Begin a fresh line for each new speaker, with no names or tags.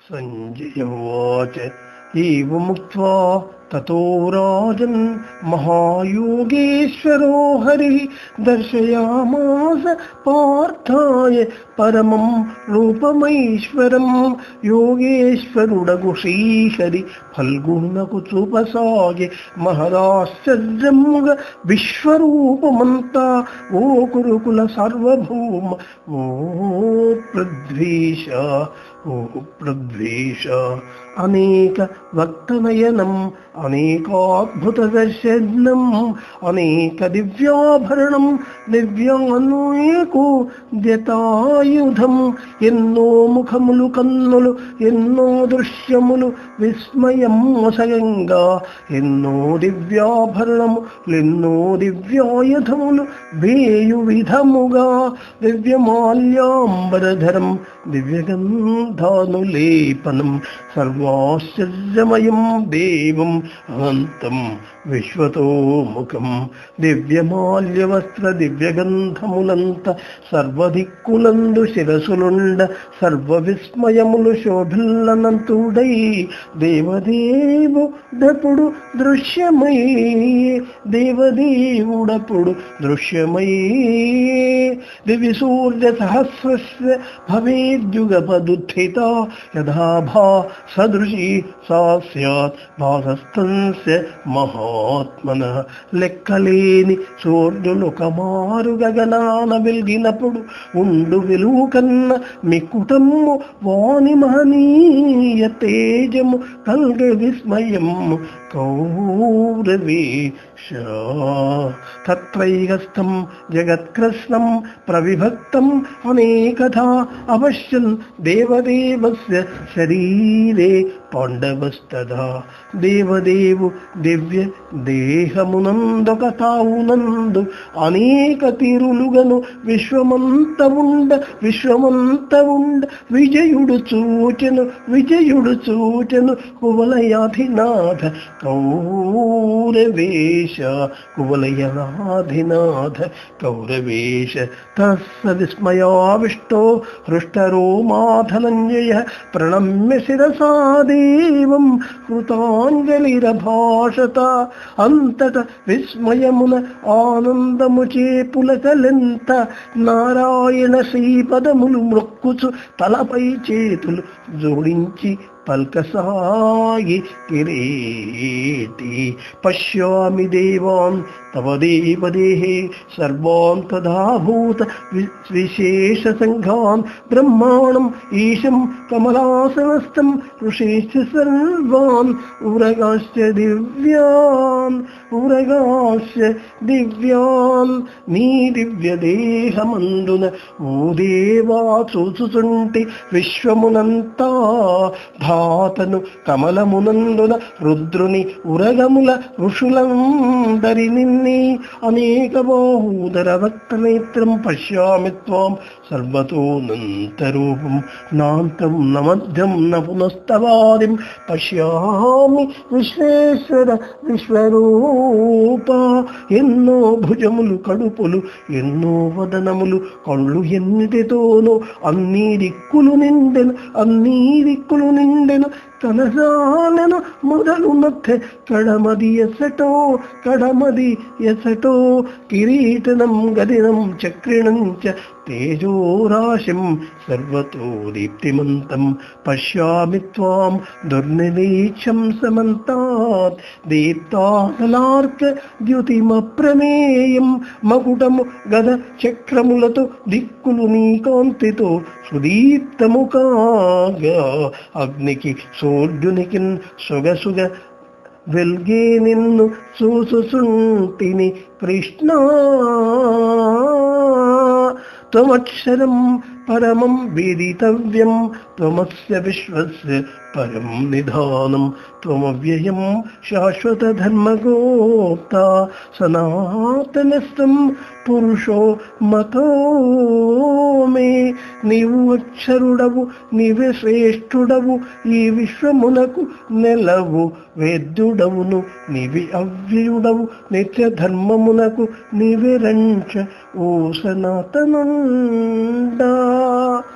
सञ्जय उवाच एवमुक्त्वा ततो राजन् महायोगेश्वरो हरिः दर्शयामास पार्थाय परमं रूपमैश्वरं योगेश्वरुडगु श्रीहरि ఫల్గుణకు చూపసాగే మహదాశ్చర్యముగ విశ్వరూపమంతా ఓ కురుకుల సార్వభౌమ ఓ పృథ్వీష ఓ పృథ్వీష అనేక వక్తనయనం అనేకాద్భుత దర్శనం అనేక దివ్యాభరణం దివ్యాన్వేకు ద్యతాయుధం ఎన్నో ముఖములు కన్నులు ఎన్నో దృశ్యములు విస్మయం మొసగంగా ఎన్నో దివ్యాభరణము ఎన్నో దివ్యాయుధములు వేయు విధముగా దివ్యమాల్యాంబరధరం దివ్యగంధానులేపనం సర్వాశ్చర్యమయం దేవం అనంతం విశ్వతోముఖం దివ్యమాల్యవస్త్ర దివ్యగంధములంత సర్వదిక్కులందు శిరసులుండ సర్వ విస్మయములు శోభిల్లనంతుడై దేవదేవుడప్పుడు దృశ్యమై దేవదేవుడప్పుడు దృశ్యమై దివి సూర్య సహస్రస్య భవేద్యుగపదుత్థిత యథా భా సదృశీ సా స్యాత్ భాసస్థంస్య మహాత్మన లెక్కలేని సూర్యులు కమారు గగనాన వెలిగినప్పుడు ఉండు వెలుగు కన్న మికుటము వాణి మహనీయ తేజము కల్గ విస్మయము కౌరవేశ తత్రైగస్థం జగత్కృష్ణం ప్రవిభక్తం అనేకథా అవశ్యం దేవదేవస్య శరీరే పాండవస్తదా దేవదేవు దివ్య దేహమునందొక తావునందు అనేక తీరులుగను విశ్వమంత ఉండ విశ్వమంత ఉండ విజయుడు చూచెను విజయుడు చూచెను కువలయాధినాథ కౌరవేశ కువలయనాధినాథ కౌరవేశ తస్స విస్మయావిష్టో హృష్టరోమాధనంజయ ప్రణమ్య శిరసా దేవం కృతాంజలిరభాషత అంతట విస్మయమున ఆనందము చేపులకలెంత నారాయణ శ్రీపదములు మొక్కుచు తలపై చేతులు జోడించి పల్కసాయి కిరీటి పశ్యామి దేవాన్ తవ దేవదేహే సర్వాన్ తదాభూత విశేష సంఘాన్ బ్రహ్మాణం ఈశం కమలాసనస్థం ఋషేశ్చ సర్వాన్ ఉరగాశ్చ దివ్యాన్ ఉరగాశ్చ దివ్యాన్ నీ దివ్య దేహమందున ఓ దేవా చూచుచుంటి విశ్వమునంతా ధాతను కమలమునందున రుద్రుని ఉరగముల ఋషులందరి నిన్ని అనేక బాహూదర వక్తనేత్రం పశ్యామి త్వాం సర్వతోనంతరూపం నాంతం న మధ్యం న పునస్తవాదిం పశ్యామి విశ్వేశ్వర విశ్వరూప ఎన్నో భుజములు కడుపులు ఎన్నో వదనములు కళ్ళు ఎన్నిటితోనో అన్ని దిక్కులు నిండెను అన్ని దిక్కులు నిండెను కనసాలను మొదలు నొత్తె కడమది ఎసటో కడమది ఎసటో కిరీటనం గదినం చక్రిణం చ తేజోరాశిం సర్వతో దీప్తిమంతం పశ్యామి త్వాం దుర్నిరీక్షం సమంతాత్ దీప్తానలార్క ద్యుతిమప్రమేయం మకుటము గద చక్రములతో దిక్కులు నీ కాంతితో సుదీప్తముకాగా అగ్నికి సూర్యునికి సొగసుగ వెల్గే నిన్ను చూసుసుంటిని కృష్ణ త్వమక్షరం పరమం వేదితవ్యం త్వమస్య విశ్వస్య పరం నిధానం త్వమవ్యయం శాశ్వత ధర్మగోప్త సనాతనస్థం పురుషో మతో మే నీవు అక్షరుడవు నీవే శ్రేష్ఠుడవు ఈ విశ్వమునకు నెలవు వేద్యుడవును నీవి అవ్యయుడవు నిత్య ధర్మమునకు నీవే రంచ ఓ సనాతనుండా